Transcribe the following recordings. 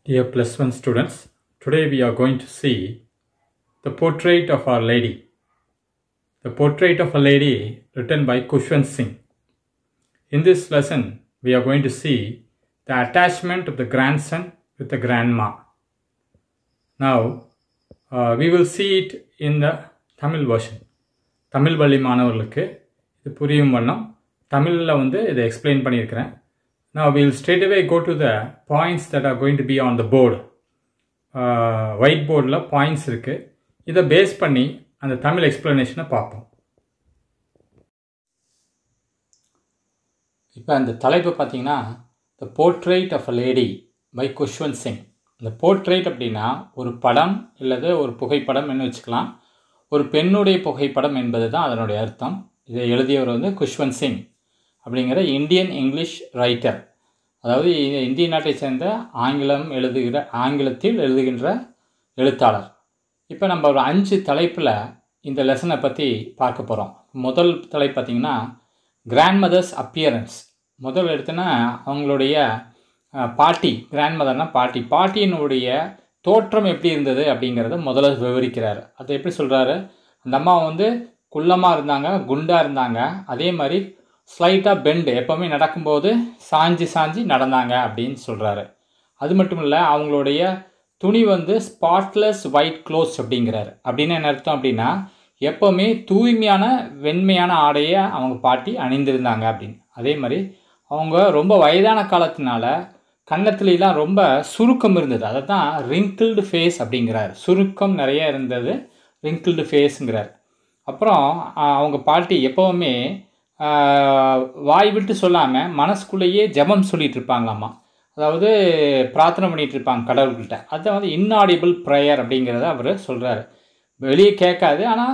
Dear plus one students, today we are going to see the portrait of Our Lady. The portrait of a lady written by Kushwant Singh. In this lesson, we are going to see the attachment of the grandson with the grandma. Now, uh, we will see it in the Tamil version. Tamil வழி மாணவர்களுக்கு இது புரியும் வண்ணம் தமிழில் வந்து இதை explain பண்ணியிருக்கிறேன் நான் will straight away go to the points that are going to be on the board white போர்டில் பாயிண்ட்ஸ் இருக்குது இதை பேஸ் பண்ணி அந்த தமிழ் எக்ஸ்பிளனேஷனை பார்ப்போம் இப்போ அந்த தலைப்பு பார்த்தீங்கன்னா the portrait of a lady by Khushwant Singh இந்த போர்ட்ரேட் அப்படின்னா ஒரு படம் இல்லது ஒரு புகைப்படம் என்ன வச்சுக்கலாம் ஒரு பெண்ணுடைய புகைப்படம் என்பது தான் அதனுடைய அர்த்தம் இதை எழுதியவர் வந்து குஷ்வந்த் சிங் அப்படிங்கிற இந்தியன் இங்கிலீஷ் ரைட்டர் அதாவது இ- இந்திய நாட்டை சேர்ந்த ஆங்கிலம் எழுதுகிற ஆங்கிலத்தில் எழுதுகின்ற எழுத்தாளர் இப்போ நம்ம ஒரு அஞ்சு தலைப்பில் இந்த லெசனை பற்றி பார்க்க போகிறோம் முதல் தலைப்பு பார்த்திங்கன்னா கிராண்ட் மதர்ஸ் அப்பியரன்ஸ் முதல் எடுத்தோன்னா அவங்களுடைய அஹ், பாட்டி கிராண்ட் மதர்னா பாட்டி பாட்டியினுடைய தோற்றம் எப்படி இருந்தது அப்படிங்கிறத முதல்ல விவரிக்கிறார் அதை எப்படி சொல்கிறாரு அந்த அம்மா வந்து குள்ளமாக இருந்தாங்க குண்டாக இருந்தாங்க அதே மாதிரி ஸ்லைட்டாக பெண்டு எப்போவுமே நடக்கும்போது சாஞ்சி சாஞ்சி நடந்தாங்க அப்படின்னு சொல்கிறாரு அது மட்டும் இல்லை அவங்களுடைய துணி வந்து ஸ்பாட்லெஸ் ஒயிட் க்ளோத்ஸ் அப்படிங்கிறாரு அப்படின்னு என்ன அர்த்தம் அப்படின்னா எப்போவுமே தூய்மையான வெண்மையான ஆடையை அவங்க பாட்டி அணிந்திருந்தாங்க அப்படின்னு அதே மாதிரி அவங்க ரொம்ப வயதான காலத்தினால கன்னத்துலலாம் ரொம்ப சுருக்கம் இருந்தது அதை தான் ரிங்கிள்டு ஃபேஸ் அப்படிங்கிறார் சுருக்கம் நிறைய இருந்தது ரிங்கிள்டு ஃபேஸுங்கிறார் அப்புறம் ஆஹ், அவங்க பாட்டி எப்போவுமே ஆஹ், வாய் விட்டு சொல்லாமல் மனசுக்குள்ளேயே ஜெபம் சொல்லிட்டு இருப்பாங்களாமா அதாவது பிரார்த்தனை பண்ணிட்டு இருப்பாங்க கடவுள்கிட்ட அதை வந்து இன்னாடிபிள் ப்ரேயர் அப்படிங்கிறத அவர் சொல்கிறாரு வெளியே கேட்காது ஆனால்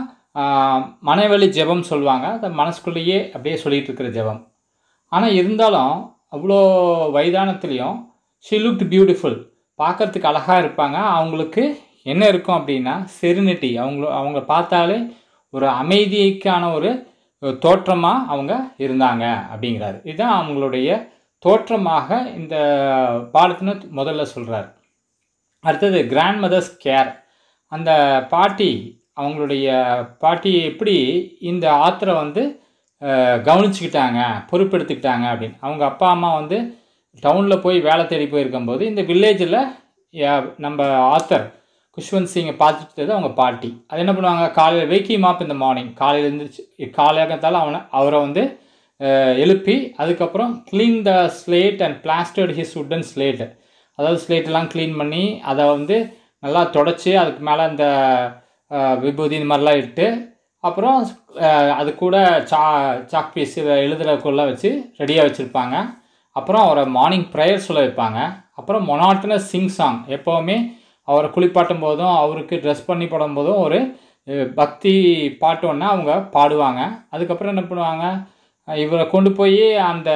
மனவெளி ஜெபம் சொல்லுவாங்க அதை மனசுக்குள்ளேயே அப்படியே சொல்லிட்டு இருக்கிற ஜெபம் ஆனால் இருந்தாலும் அவ்வளோ வயதானத்துலேயும் ஷி லுக்ட் பியூட்டிஃபுல் பார்க்கறதுக்கு அழகாக இருப்பாங்க அவங்களுக்கு என்ன இருக்கும் அப்படின்னா செரினிட்டி அவங்க அவங்க பார்த்தாலே ஒரு அமைதிக்கான ஒரு தோற்றமாக அவங்க இருந்தாங்க அப்படிங்கிறாரு இதுதான் அவங்களுடைய தோற்றமாக இந்த பாடத்தின முதல்ல சொல்கிறார் அடுத்தது கிராண்ட் மதர்ஸ் கேர் அந்த பாட்டி அவங்களுடைய பாட்டி எப்படி இந்த ஆத்தரை வந்து அஹ், கவனிச்சுக்கிட்டாங்க பொறுப்பெடுத்துக்கிட்டாங்க அப்படின்னு அவங்க அப்பா அம்மா வந்து டவுனில் போய் வேலை தேடி போயிருக்கும்போது இந்த வில்லேஜில் நம்ம ஆத்தர் குஷ்வந்த் சிங்கை பார்த்துட்டு அவங்க பாட்டி அது என்ன பண்ணுவாங்க காலையில் வேக்கி மாப் இந்த மார்னிங் காலையில் எழுந்திரிச்சு காலையாகத்தால் அவனை அவரை வந்து அஹ், எழுப்பி அதுக்கப்புறம் clean the slate and plastered his wooden slate அதாவது ஸ்லேட்டெல்லாம் க்ளீன் பண்ணி அதை வந்து நல்லா தொடச்சி அதுக்கு மேலே இந்த அஹ், விபூதி இந்த மாதிரிலாம் இட்டு அப்புறம் அஹ், அது கூட சா சாக் பீஸ் இதை எழுதுறதுக்குள்ள வச்சு ரெடியாக வச்சுருப்பாங்க அப்புறம் அவரை மார்னிங் ப்ரேயர் சொல்ல வைப்பாங்க அப்புறம் மொனாட்டனஸ் சிங் சாங் எப்போவுமே அவரை குளிப்பாட்டும் போதும் அவருக்கு ட்ரெஸ் பண்ணி போடும் போதும் ஒரு அஹ், பக்தி பாட்டு ஒன்று அவங்க பாடுவாங்க அதுக்கப்புறம் என்ன பண்ணுவாங்க அஹ், இவரை கொண்டு போய் அந்த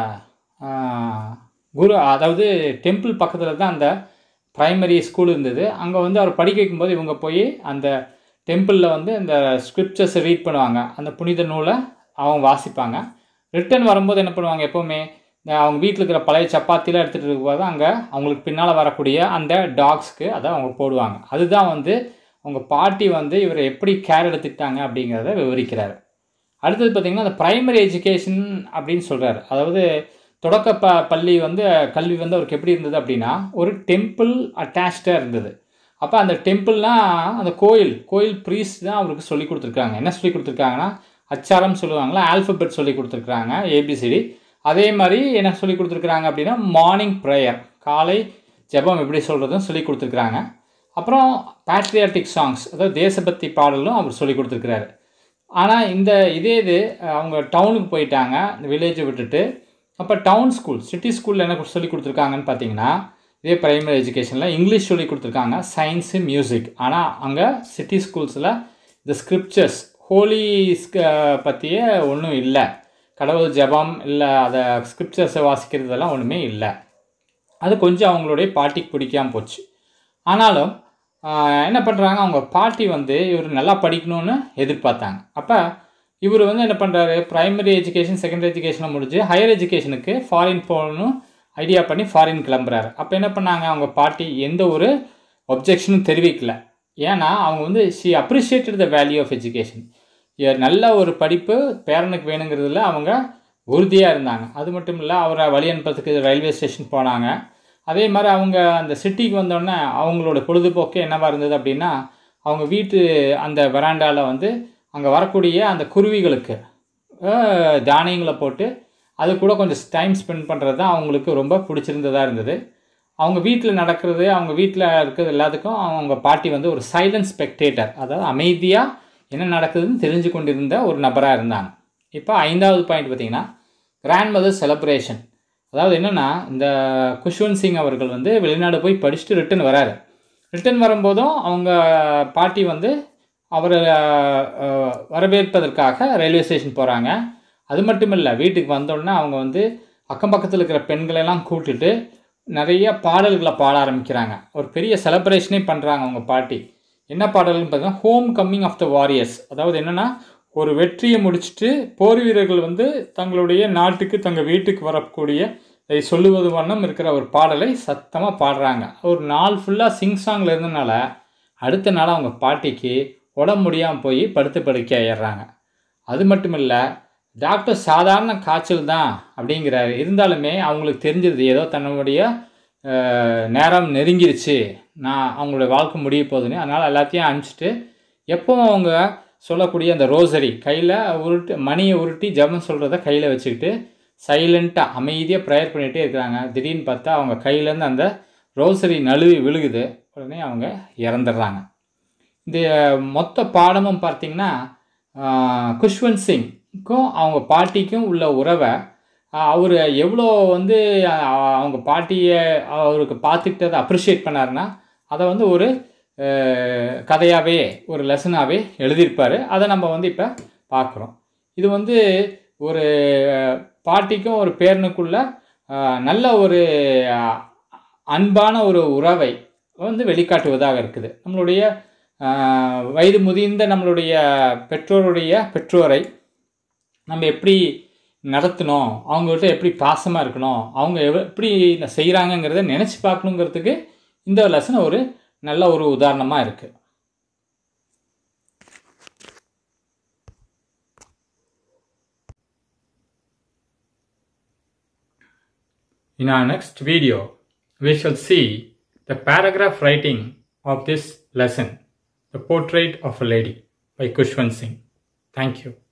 அஹ், குரு அதாவது டெம்பிள் பக்கத்தில் தான் அந்த ப்ரைமரி ஸ்கூல் இருந்தது அங்கே வந்து அவர் படிக்க வைக்கும்போது இவங்க போய் அந்த டெம்பிளில் வந்து அந்த ஸ்கிரிப்சர்ஸை ரீட் பண்ணுவாங்க அந்த புனித நூலை அவங்க வாசிப்பாங்க ரிட்டர்ன் வரும்போது என்ன பண்ணுவாங்க எப்போவுமே இந்த அவங்க வீட்டில் இருக்கிற பழைய சப்பாத்திலாம் எடுத்துகிட்டு இருக்கும்போது அங்கே அவங்களுக்கு பின்னால் வரக்கூடிய அந்த டாக்ஸ்க்கு அதை அவங்க போடுவாங்க அதுதான் வந்து அவங்க பாட்டி வந்து இவரை எப்படி கேர் எடுத்துக்கிட்டாங்க அப்படிங்கிறத விவரிக்கிறார் அடுத்தது பார்த்திங்கன்னா அந்த ப்ரைமரி எஜுகேஷன் அப்படின்னு சொல்கிறார் அதாவது தொடக்க ப பள்ளி வந்து கல்வி வந்து அவருக்கு எப்படி இருந்தது அப்படின்னா ஒரு டெம்பிள் அட்டாச்சாக இருந்தது அப்போ அந்த டெம்பிள்னால் அந்த கோயில் கோயில் ப்ரீஸ்ட் தான் அவருக்கு சொல்லி கொடுத்துருக்காங்க என்ன சொல்லி கொடுத்துருக்காங்கன்னா அச்சாரம் சொல்லுவாங்களா ஆல்ஃபபெட் சொல்லி கொடுத்துருக்குறாங்க ஏபிசிடி அதே மாதிரி என்ன சொல்லி கொடுத்துருக்குறாங்க அப்படின்னா மார்னிங் ப்ரேயர் காலை ஜெபம் எப்படி சொல்கிறதும் சொல்லி கொடுத்துருக்குறாங்க அப்புறம் பேட்ரியாட்டிக் சாங்ஸ் அதாவது தேசபக்தி பாடலும் அவர் சொல்லி கொடுத்துருக்குறாரு ஆனால் இந்த இதே இது அஹ், அவங்க டவுனுக்கு போயிட்டாங்க இந்த வில்லேஜை விட்டுட்டு அப்போ டவுன் ஸ்கூல் சிட்டி ஸ்கூலில் என்ன சொல்லி கொடுத்துருக்காங்கன்னு பார்த்தீங்கன்னா இதே பிரைமரி எஜுகேஷனில் இங்கிலீஷ் சொல்லி கொடுத்துருக்காங்க சயின்ஸு மியூசிக் ஆனால் அங்கே சிட்டி ஸ்கூல்ஸில் இந்த ஸ்கிரிப்சர்ஸ் ஹோலி பற்றிய ஒன்றும் இல்லை கடவுள் ஜெபம் இல்லை அதை ஸ்கிரிப்சர்ஸை வாசிக்கிறதெல்லாம் ஒன்றுமே இல்லை அது கொஞ்சம் அவங்களுடைய பாட்டிக்கு பிடிக்காம போச்சு ஆனாலும் ஆஹ், என்ன பண்ணுறாங்க அவங்க பாட்டி வந்து இவர் நல்லா படிக்கணும்னு எதிர்பார்த்தாங்க அப்போ இவர் வந்து என்ன பண்ணுறாரு பிரைமரி எஜுகேஷன் செகண்டரி எஜுகேஷனை முடிஞ்சு ஹையர் எஜுகேஷனுக்கு ஃபாரின் போகணும் ஐடியா பண்ணி ஃபாரின் கிளம்புறாரு அப்போ என்ன பண்ணாங்க அவங்க பாட்டி எந்த ஒரு ஒப்ஜெக்ஷனும் தெரிவிக்கல ஏன்னா அவங்க வந்து she appreciated the value of education நல்ல ஒரு படிப்பு பேரனுக்கு வேணுங்கிறதுல அவங்க உறுதியாக இருந்தாங்க அது மட்டும் இல்லை அவரை வழி அனுப்புறதுக்கு ரயில்வே ஸ்டேஷன் போனாங்க அதே மாதிரி அவங்க அந்த சிட்டிக்கு வந்தோடனே அவங்களோட பொழுதுபோக்கு என்னவாக இருந்தது அப்படின்னா அவங்க வீட்டு அந்த வெராண்டாவில் வந்து அங்கே வரக்கூடிய அந்த குருவிகளுக்கு அஹ், தானியங்களை போட்டு அது கூட கொஞ்சம் டைம் ஸ்பெண்ட் பண்ணுறது தான் அவங்களுக்கு ரொம்ப பிடிச்சிருந்ததாக இருந்தது அவங்க வீட்டில் நடக்கிறது அவங்க வீட்டில் இருக்கிறது எல்லாத்துக்கும் அவங்க பாட்டி வந்து ஒரு சைலண்ட் ஸ்பெக்டேட்டர் அதாவது அமைதியாக என்ன நடக்குதுன்னு தெரிஞ்சு கொண்டிருந்த ஒரு நபராக இருந்தாங்க இப்போ ஐந்தாவது பாயிண்ட் பார்த்தீங்கன்னா கிராண்ட் மதர் செலப்ரேஷன் அதாவது என்னென்னா இந்த குஷ்வந்த் சிங் அவர்கள் வந்து வெளிநாடு போய் படிச்சுட்டு ரிட்டன் வராரு ரிட்டன் வரும்போதும் அவங்க பாட்டி வந்து அவரை அஹ், வரவேற்பதற்காக ரயில்வே ஸ்டேஷன் போகிறாங்க அது மட்டும் இல்லை வீட்டுக்கு வந்தோடனே அவங்க வந்து அக்கம் பக்கத்தில் இருக்கிற பெண்களெல்லாம் கூட்டிட்டு நிறைய பாடல்களை பாட ஆரம்பிக்கிறாங்க ஒரு பெரிய செலப்ரேஷனே பண்ணுறாங்க அவங்க பாட்டி என்ன பாடல்னு பார்த்தீங்கன்னா home coming of the warriors அதாவது என்னென்னா ஒரு வெற்றியை முடிச்சுட்டு போர் வீரர்கள் வந்து தங்களுடைய நாட்டுக்கு தங்கள் வீட்டுக்கு வரக்கூடிய இதை சொல்லுவது வண்ணம் இருக்கிற ஒரு பாடலை சத்தமாக பாடுறாங்க ஒரு நாள் ஃபுல்லாக சிங் சாங்கில் இருந்தனால அடுத்த நாள் அவங்க பாட்டிக்கு உடம்பு முடியாமல் போய் படுத்து படுக்கை ஆயிடுறாங்க அது மட்டும் இல்லை டாக்டர் சாதாரண காய்ச்சல் தான் அப்படிங்கிறாரு இருந்தாலுமே அவங்களுக்கு தெரிஞ்சது ஏதோ தன்னுடைய அஹ், நேரம் நெருங்கிருச்சு நான் அவங்களுடைய வாழ்க்கை முடிய போகுதுன்னு அதனால் எல்லாத்தையும் அனுப்பிச்சிட்டு எப்பவும் அவங்க சொல்லக்கூடிய அந்த ரோசரி கையில் உருட்டு மணியை உருட்டி ஜெபம் சொல்கிறத கையில் வச்சுக்கிட்டு சைலண்ட்டாக அமைதியாக ப்ரேயர் பண்ணிகிட்டே இருக்கிறாங்க திடீர்னு பார்த்தா அவங்க கையிலேருந்து அந்த ரோசரி நழுவி விழுகுது உடனே அவங்க இறந்துடுறாங்க இந்த மொத்த பாடமும் பார்த்தீங்கன்னா ஆஹ், குஷ்வந்த் சிங்க்கும் அவங்க பாட்டிக்கும் உள்ள உறவை அவர் எவ்வளோ வந்து ஆஹ், அவங்க பாட்டியை அவருக்கு பார்த்துக்கிட்டதை அப்ரிஷியேட் பண்ணாருன்னா அதை வந்து ஒரு கதையாகவே ஒரு லெசனாகவே எழுதியிருப்பார் அதை நம்ம வந்து இப்போ பார்க்குறோம் இது வந்து ஒரு பாட்டிக்கும் ஒரு பேரனுக்குள்ள ஆஹ், நல்ல ஒரு ஆஹ், அன்பான ஒரு உறவை வந்து வெளிக்காட்டுவதாக இருக்குது நம்மளுடைய ஆஹ், வயது முதிர்ந்த நம்மளுடைய பெற்றோருடைய பெற்றோரை நம்ம எப்படி நடத்தணும் அவங்ககிட்ட எப்படி பாசமாக இருக்கணும் அவங்க எவ எப்படி செய்கிறாங்கங்கிறத நினச்சி பார்க்கணுங்கிறதுக்கு இந்த லெசன் ஒரு நல்ல ஒரு உதாரணமாக இருக்குது In our next video, we shall see the paragraph writing of this lesson, The Portrait of a Lady by Kushwant Singh. Thank you.